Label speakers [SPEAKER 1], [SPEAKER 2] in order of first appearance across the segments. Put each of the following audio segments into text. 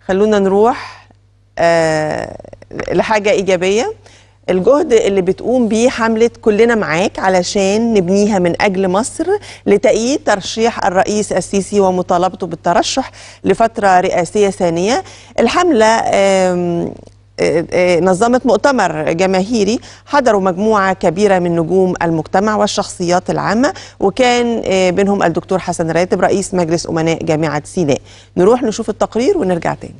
[SPEAKER 1] خلونا نروح آه لحاجة إيجابية الجهد اللي بتقوم بيه حملة كلنا معاك علشان نبنيها من أجل مصر لتأييد ترشيح الرئيس السيسي ومطالبته بالترشح لفترة رئاسية ثانية الحملة آم، آه، آه، نظمت مؤتمر جماهيري حضروا مجموعة كبيرة من نجوم المجتمع والشخصيات العامة وكان آه، بينهم الدكتور حسن راتب رئيس مجلس أمناء جامعة سيناء نروح نشوف التقرير ونرجع تاني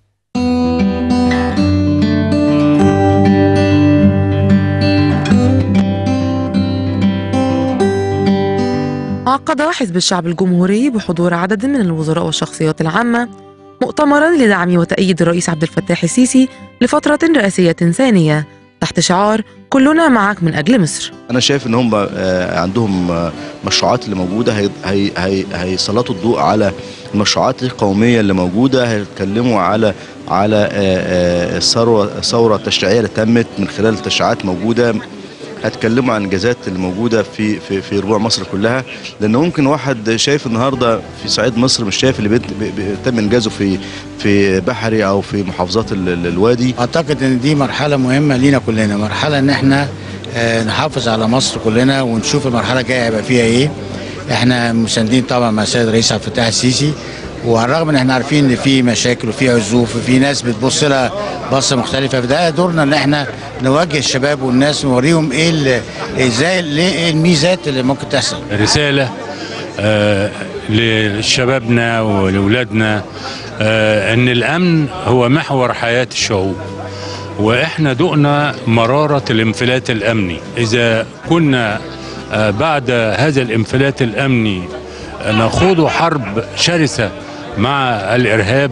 [SPEAKER 2] عقد حزب الشعب الجمهوري بحضور عدد من الوزراء والشخصيات العامة مؤتمرا لدعم وتأييد الرئيس عبد الفتاح السيسي لفترة رئاسية ثانية تحت شعار كلنا معك من أجل مصر
[SPEAKER 3] انا شايف ان هم آه، عندهم آه، مشروعات اللي موجوده هي- هي- هي- هيسلطوا الضوء على المشروعات القوميه اللي موجوده هيتكلموا على على آه، آه، الثروه الثوره التشريعيه اللي تمت من خلال تشريعات موجوده هتكلموا عن الانجازات اللي موجوده في في في ربوع مصر كلها لان ممكن واحد شايف النهارده في صعيد مصر مش شايف اللي بيت- بي- بيتم انجازه في في بحري او في محافظات ال- ال- الوادي
[SPEAKER 4] اعتقد ان دي مرحله مهمه لينا كلنا مرحله ان احنا آه، نحافظ على مصر كلنا ونشوف المرحله الجايه هيبقى فيها ايه احنا مساندين طبعا مع السيد الرئيس عبد الفتاح السيسي وعلى الرغم ان احنا عارفين ان في مشاكل وفي عزوف وفي ناس بتبص لها بصه مختلفه فده دورنا ان احنا نوجه الشباب والناس ونوريهم ايه ال- ازاي ليه ايه الميزات اللي ممكن تحصل
[SPEAKER 5] رسالة آه، لشبابنا ولأولادنا آه، أن الأمن هو محور حياة الشعوب وإحنا دقنا مرارة الانفلات الأمني إذا كنا آه، بعد هذا الانفلات الأمني نخوض حرب شرسة مع الإرهاب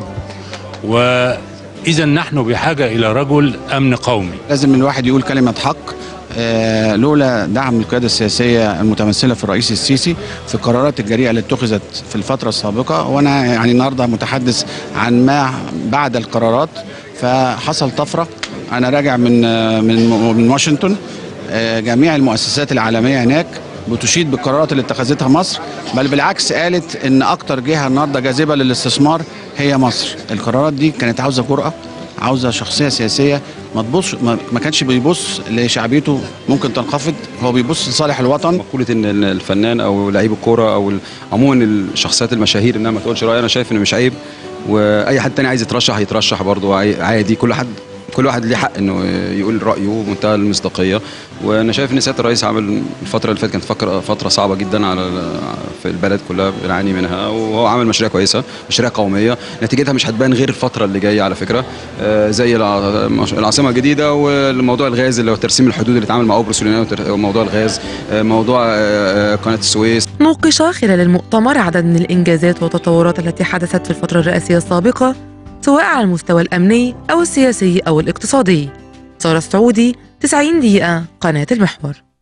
[SPEAKER 5] وإذا نحن بحاجة إلى رجل أمن قومي
[SPEAKER 6] لازم الواحد يقول كلمة حق آه، لولا دعم القيادة السياسية المتمثلة في الرئيس السيسي في القرارات الجريئة اللي اتخذت في الفترة السابقة وأنا يعني النهاردة متحدث عن ما بعد القرارات فحصل طفرة أنا راجع من آه، من من واشنطن آه، جميع المؤسسات العالمية هناك بتشيد بالقرارات اللي اتخذتها مصر بل بالعكس قالت ان اكتر جهه النهارده جاذبه للاستثمار هي مصر القرارات دي كانت عاوزه جرأه عاوزه شخصيه سياسيه ما تبص ما ما كانش بيبص لشعبيته ممكن تنخفض هو بيبص لصالح الوطن
[SPEAKER 7] مقولة ان إن الفنان او لعيب الكوره او ال- عموما الشخصيات المشاهير انها ما تقولش راي انا شايف انه مش عيب واي حد تاني عايز يترشح يترشح برضه عاي- عادي كل حد كل واحد ليه حق انه يقول رايه بمنتهى المصداقيه وانا شايف ان سياده الرئيس عمل الفتره اللي فاتت كانت فكر فتره صعبه جدا على ال- في البلد كلها بنعاني منها وهو عمل مشاريع كويسه مشاريع قوميه نتيجتها مش هتبان غير الفتره اللي جايه على فكره آه، زي الع- العاصمه الجديده والموضوع الغاز اللي هو ترسيم الحدود اللي اتعمل مع قبرص واليونان وتر- وموضوع الغاز آه، موضوع آه، آه، قناه السويس
[SPEAKER 2] نوقش خلال المؤتمر عدد من الإنجازات والتطورات التي حدثت في الفترة الرئاسية السابقة سواء على المستوى الأمني أو السياسي أو الاقتصادي سارة السعودي 90 دقيقة قناة المحور